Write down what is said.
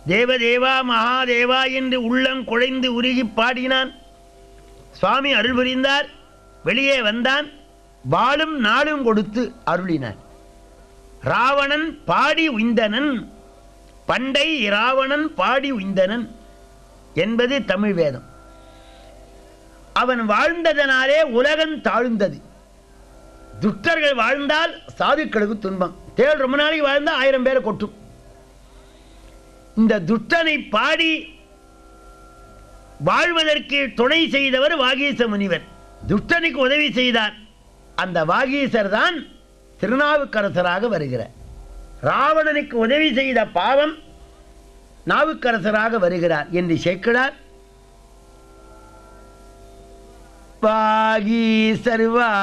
தேவதேவா மகாதேவா என்று உள்ளம் குழைந்து உருகி பாடினான் சுவாமி அருள் புரிந்தார் வெளியே வந்தான் வாளும் நாளும் கொடுத்து அருளினான் ராவணன் பாடி உய்ந்தனன் பண்டை ராவணன் பாடி உய்ந்தனன் என்பது தமிழ் வேதம் அவன் வாழ்ந்ததனாலே உலகம் தாழ்ந்தது துஷ்டர்கள் வாழ்ந்தால் சாதுக்களுக்கு துன்பம் தேள் ரொம்ப நாளைக்கு வாழ்ந்தால் ஆயிரம் பேரை கொட்டும் இந்த துஷ்டனை பாடி வாழ்வதற்கு துணை செய்தவர் வாகீச முனிவர் துஷ்டனுக்கு உதவி செய்தார் அந்த வாகீசர் தான் திருநாவுக்கரசராக வருகிறார் ராவணனுக்கு உதவி செய்த பாவம் நாவுக்கரசராக வருகிறார் என்று சேர்க்கிறார் வாகீசர் வா